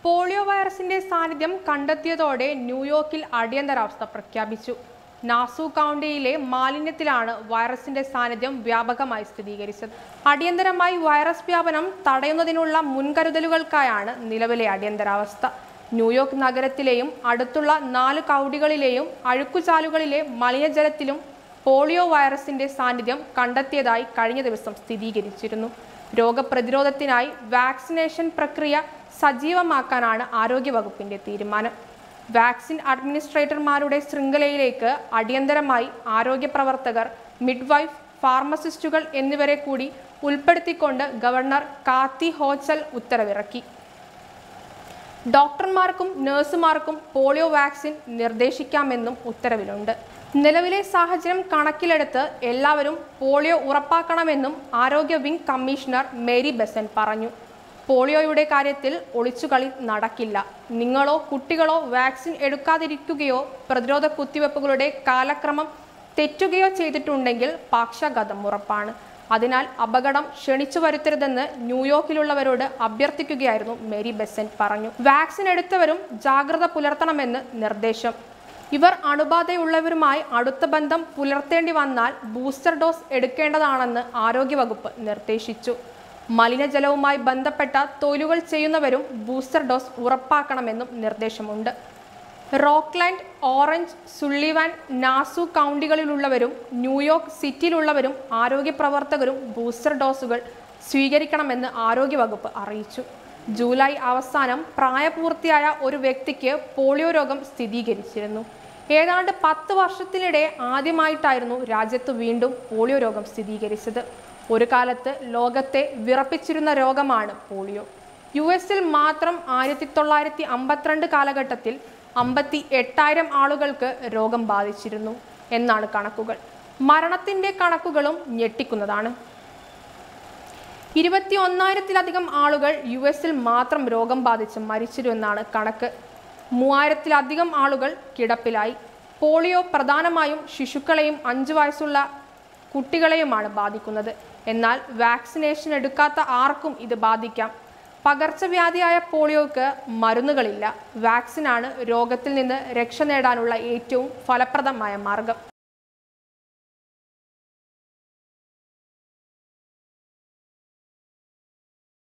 polio വൈറസിന്റെ സാന്നിധ്യം കണ്ടെത്തിയതോടെ ന്യൂയോർക്കിൽ അടിയന്തരാവസ്ഥ പ്രഖ്യാപിച്ചു നാസു കൗണ്ടിയിലെ മാലിന്യത്തിലാണ് വൈറസിന്റെ സാന്നിധ്യം വ്യാപകമായി സ്ഥിരീകരിച്ചത് അടിയന്തരമായി വൈറസ് വ്യാപനം തടയുന്നതിനുള്ള മുൻകരുതലുകൾക്കായാണ് നിലവിലെ അടിയന്തരാവസ്ഥ ന്യൂയോർക്ക് നഗരത്തിലെയും അടുത്തുള്ള നാല് കൗണ്ടികളിലെയും അഴുക്കുചാലുകളിലെ മലിനജലത്തിലും പോളിയോ വൈറസിന്റെ സാന്നിധ്യം കണ്ടെത്തിയതായി കഴിഞ്ഞ ദിവസം സ്ഥിരീകരിച്ചിരുന്നു രോഗപ്രതിരോധത്തിനായി വാക്സിനേഷൻ പ്രക്രിയ സജീവമാക്കാനാണ് ആരോഗ്യവകുപ്പിന്റെ തീരുമാനം വാക്സിൻ അഡ്മിനിസ്ട്രേറ്റർമാരുടെ ശൃംഖലയിലേക്ക് അടിയന്തരമായി ആരോഗ്യ പ്രവർത്തകർ മിഡ്വൈഫ് ഫാർമസിസ്റ്റുകൾ എന്നിവരെ കൂടി ഉൾപ്പെടുത്തിക്കൊണ്ട് ഗവർണർ കാത്തി ഹോച്ചൽ ഉത്തരവിറക്കി ഡോക്ടർമാർക്കും നഴ്സുമാർക്കും പോളിയോ വാക്സിൻ നിർദ്ദേശിക്കാമെന്നും ഉത്തരവിലുണ്ട് നിലവിലെ സാഹചര്യം കണക്കിലെടുത്ത് എല്ലാവരും പോളിയോ ഉറപ്പാക്കണമെന്നും ആരോഗ്യ വിംഗ് കമ്മീഷണർ മേരി ബെസൻ പറഞ്ഞു പോളിയോയുടെ കാര്യത്തിൽ ഒളിച്ചുകളി നടക്കില്ല നിങ്ങളോ കുട്ടികളോ വാക്സിൻ എടുക്കാതിരിക്കുകയോ പ്രതിരോധ കുത്തിവെപ്പുകളുടെ കാലക്രമം തെറ്റുകയോ ചെയ്തിട്ടുണ്ടെങ്കിൽ പക്ഷാഘാതം ഉറപ്പാണ് അതിനാൽ അപകടം ക്ഷണിച്ചു വരുത്തരുതെന്ന് ന്യൂയോർക്കിലുള്ളവരോട് അഭ്യർത്ഥിക്കുകയായിരുന്നു മേരി ബെസൻ പറഞ്ഞു വാക്സിൻ എടുത്തവരും ജാഗ്രത പുലർത്തണമെന്ന് നിർദ്ദേശം ഇവർ അണുബാധയുള്ളവരുമായി അടുത്ത ബന്ധം പുലർത്തേണ്ടി വന്നാൽ ബൂസ്റ്റർ ഡോസ് എടുക്കേണ്ടതാണെന്ന് ആരോഗ്യവകുപ്പ് നിർദ്ദേശിച്ചു മലിനജലവുമായി ബന്ധപ്പെട്ട തൊഴിലുകൾ ചെയ്യുന്നവരും ബൂസ്റ്റർ ഡോസ് ഉറപ്പാക്കണമെന്നും നിർദ്ദേശമുണ്ട് റോക്ക്ലാൻഡ് ഓറഞ്ച് സുള്ളിവാൻ നാസു കൗണ്ടികളിലുള്ളവരും ന്യൂയോർക്ക് സിറ്റിയിലുള്ളവരും ആരോഗ്യ പ്രവർത്തകരും ബൂസ്റ്റർ ഡോസുകൾ സ്വീകരിക്കണമെന്ന് ആരോഗ്യവകുപ്പ് അറിയിച്ചു ജൂലൈ അവസാനം പ്രായപൂർത്തിയായ ഒരു വ്യക്തിക്ക് പോളിയോ രോഗം സ്ഥിരീകരിച്ചിരുന്നു ഏതാണ്ട് പത്ത് വർഷത്തിനിടെ ആദ്യമായിട്ടായിരുന്നു രാജ്യത്ത് വീണ്ടും പോളിയോ രോഗം സ്ഥിരീകരിച്ചത് ഒരു കാലത്ത് ലോകത്തെ വിറപ്പിച്ചിരുന്ന രോഗമാണ് പോളിയോ യു എസിൽ മാത്രം ആയിരത്തി തൊള്ളായിരത്തി അമ്പത്തിരണ്ട് കാലഘട്ടത്തിൽ അമ്പത്തി എട്ടായിരം ആളുകൾക്ക് രോഗം ബാധിച്ചിരുന്നു എന്നാണ് കണക്കുകൾ മരണത്തിന്റെ കണക്കുകളും ഞെട്ടിക്കുന്നതാണ് ഇരുപത്തി ഒന്നായിരത്തിലധികം ആളുകൾ യു എസിൽ മാത്രം രോഗം ബാധിച്ച് മരിച്ചിരുമെന്നാണ് കണക്ക് മൂവായിരത്തിലധികം ആളുകൾ കിടപ്പിലായി പോളിയോ പ്രധാനമായും ശിശുക്കളെയും അഞ്ച് വയസ്സുള്ള കുട്ടികളെയുമാണ് ബാധിക്കുന്നത് എന്നാൽ വാക്സിനേഷൻ എടുക്കാത്ത ആർക്കും ഇത് ബാധിക്കാം പകർച്ചവ്യാധിയായ പോളിയോക്ക് മരുന്നുകളില്ല വാക്സിനാണ് രോഗത്തിൽ നിന്ന് രക്ഷ നേടാനുള്ള ഏറ്റവും ഫലപ്രദമായ മാർഗം